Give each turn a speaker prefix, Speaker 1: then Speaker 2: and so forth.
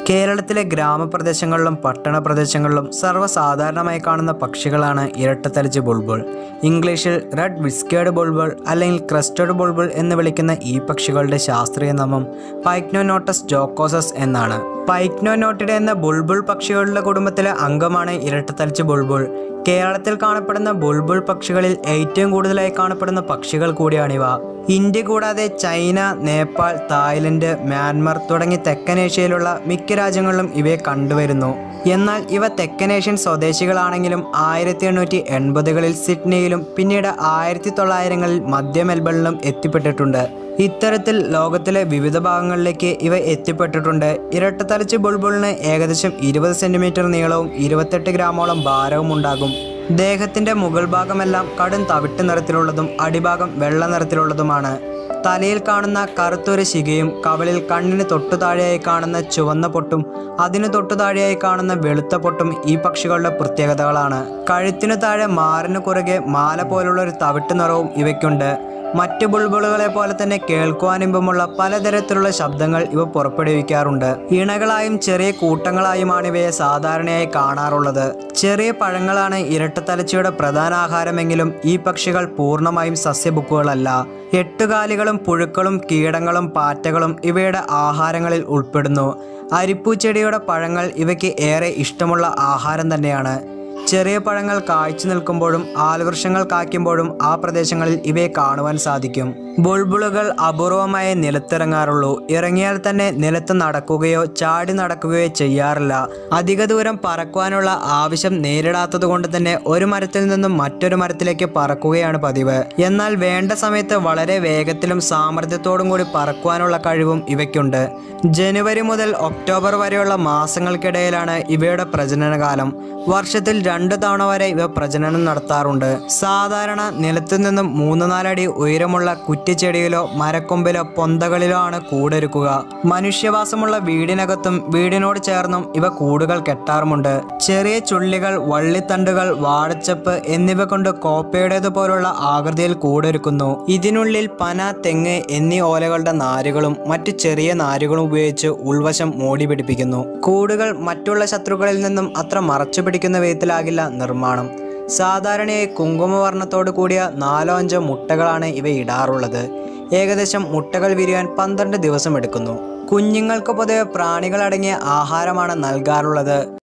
Speaker 1: കേരളത്തിലെ ഗ്രാമപ്രദേശങ്ങളിലും പട്ടണ പ്രദേശങ്ങളിലും സർവ്വസാധാരണമായി കാണുന്ന പക്ഷികളാണ് ഇരട്ടത്തലച്ച് ബുൾബുൾ ഇംഗ്ലീഷിൽ റെഡ് വിസ്കേഡ് ബുൾബുൾ അല്ലെങ്കിൽ ക്രസ്റ്റഡ് ബുൾബുൾ എന്ന് വിളിക്കുന്ന ഈ പക്ഷികളുടെ ശാസ്ത്രീയ നാമം പൈക്നോനോട്ടസ് ജോക്കോസസ് എന്നാണ് പൈക്നോനോട്ടിഡ എന്ന ബുൾബുൾ പക്ഷികളുടെ കുടുംബത്തിലെ അംഗമാണ് ഇരട്ടത്തലച്ച് ബുൾബുൾ കേരളത്തിൽ കാണപ്പെടുന്ന ബുൾബുൾ പക്ഷികളിൽ ഏറ്റവും കൂടുതലായി കാണപ്പെടുന്ന പക്ഷികൾ കൂടിയാണിവ ഇന്ത്യ കൂടാതെ ചൈന നേപ്പാൾ തായ്ലൻഡ് മ്യാൻമർ തുടങ്ങി തെക്കനേഷ്യയിലുള്ള മിക്ക രാജ്യങ്ങളിലും ഇവയെ കണ്ടുവരുന്നു എന്നാൽ ഇവ തെക്കനേഷ്യൻ സ്വദേശികളാണെങ്കിലും ആയിരത്തി എണ്ണൂറ്റി എൺപതുകളിൽ സിഡ്നിയിലും പിന്നീട് ആയിരത്തി തൊള്ളായിരങ്ങളിൽ മധ്യ മെൽബണിലും എത്തിപ്പെട്ടിട്ടുണ്ട് ഇത്തരത്തിൽ ലോകത്തിലെ വിവിധ ഭാഗങ്ങളിലേക്ക് ഇവ എത്തിപ്പെട്ടിട്ടുണ്ട് ഇരട്ടത്തലച്ച് ബുൾബുളിന് ഏകദേശം ഇരുപത് സെന്റിമീറ്റർ നീളവും ഇരുപത്തെട്ട് ഗ്രാമോളം ഭാരവും ഉണ്ടാകും ദേഹത്തിന്റെ മുകൾ ഭാഗമെല്ലാം കടും തവിട്ട് നിറത്തിലുള്ളതും അടിഭാഗം വെള്ള നിറത്തിലുള്ളതുമാണ് തലയിൽ കാണുന്ന കറുത്തൊരു ശിഖയും കവളിൽ കണ്ണിന് തൊട്ടു താഴെയായി കാണുന്ന ചുവന്ന പൊട്ടും അതിനു തൊട്ടു താഴെയായി കാണുന്ന വെളുത്ത പൊട്ടും ഈ പക്ഷികളുടെ പ്രത്യേകതകളാണ് കഴുത്തിനു താഴെ മാറിനു കുറുകെ മാല പോലുള്ള ഒരു തവിട്ട് നിറവും ഇവയ്ക്കുണ്ട് മറ്റ് ബുൾബുളുകളെ പോലെ തന്നെ കേൾക്കുവാനിമ്പമുള്ള പലതരത്തിലുള്ള ശബ്ദങ്ങൾ ഇവ പുറപ്പെടുവിക്കാറുണ്ട് ഇണകളായും ചെറിയ കൂട്ടങ്ങളായുമാണ് ഇവയെ സാധാരണയായി കാണാറുള്ളത് ചെറിയ പഴങ്ങളാണ് ഇരട്ടത്തലച്ചിയുടെ പ്രധാന ആഹാരമെങ്കിലും ഈ പക്ഷികൾ പൂർണ്ണമായും സസ്യബുക്കുകളല്ല എട്ടുകാലികളും പുഴുക്കളും കീടങ്ങളും പാറ്റകളും ഇവയുടെ ആഹാരങ്ങളിൽ ഉൾപ്പെടുന്നു അരിപ്പൂച്ചെടിയുടെ പഴങ്ങൾ ഇവയ്ക്ക് ഏറെ ഇഷ്ടമുള്ള ആഹാരം തന്നെയാണ് ചെറിയ പഴങ്ങൾ കായ്ച്ചു നിൽക്കുമ്പോഴും ആൽവൃക്ഷങ്ങൾ കായ്ക്കുമ്പോഴും ആ പ്രദേശങ്ങളിൽ ഇവയെ കാണുവാൻ സാധിക്കും ബുൾബുളുകൾ അപൂർവമായി നിലത്തിറങ്ങാറുള്ളൂ ഇറങ്ങിയാൽ തന്നെ നിലത്ത് നടക്കുകയോ ചാടി നടക്കുകയോ ചെയ്യാറില്ല അധിക ദൂരം പറക്കുവാനുള്ള ആവശ്യം നേരിടാത്തത് കൊണ്ട് തന്നെ ഒരു മരത്തിൽ നിന്നും മറ്റൊരു മരത്തിലേക്ക് പറക്കുകയാണ് പതിവ് എന്നാൽ വേണ്ട സമയത്ത് വളരെ വേഗത്തിലും സാമർഥ്യത്തോടും കൂടി പറക്കുവാനുള്ള കഴിവും ഇവയ്ക്കുണ്ട് ജനുവരി മുതൽ ഒക്ടോബർ വരെയുള്ള മാസങ്ങൾക്കിടയിലാണ് ഇവയുടെ പ്രജനനകാലം വർഷത്തിൽ രണ്ട് തവണ വരെ ഇവ പ്രജനനം നടത്താറുണ്ട് സാധാരണ നിലത്തു നിന്നും മൂന്ന് നാലടി ഉയരമുള്ള കുറ്റിച്ചെടിയിലോ മരക്കൊമ്പിലോ പൊന്തകളിലോ ആണ് കൂടൊരുക്കുക മനുഷ്യവാസമുള്ള വീടിനകത്തും വീടിനോട് ചേർന്നും ഇവ കൂടുകൾ കെട്ടാറുമുണ്ട് ചെറിയ ചുള്ളികൾ വള്ളിത്തണ്ടുകൾ വാഴച്ചപ്പ് എന്നിവ കൊണ്ട് കോപ്പയുടേതുപോലുള്ള ആകൃതിയിൽ കൂടൊരുക്കുന്നു ഇതിനുള്ളിൽ പന തെങ്ങ് എന്നീ ഓലകളുടെ നാരുകളും മറ്റു ചെറിയ നാരുകളും ഉപയോഗിച്ച് ഉൾവശം മൂടി പിടിപ്പിക്കുന്നു കൂടുകൾ മറ്റുള്ള ശത്രുക്കളിൽ നിന്നും അത്ര മറച്ചു പിടിക്കുന്ന വിധത്തിലാകില്ല നിർമ്മാണം സാധാരണയായി കുങ്കുമവർണ്ണത്തോടു കൂടിയ നാലോ അഞ്ചോ മുട്ടകളാണ് ഇവ ഇടാറുള്ളത് ഏകദേശം മുട്ടകൾ വിരിയാൻ പന്ത്രണ്ട് ദിവസം എടുക്കുന്നു കുഞ്ഞുങ്ങൾക്ക് പൊതുവെ പ്രാണികളടങ്ങിയ ആഹാരമാണ് നൽകാറുള്ളത്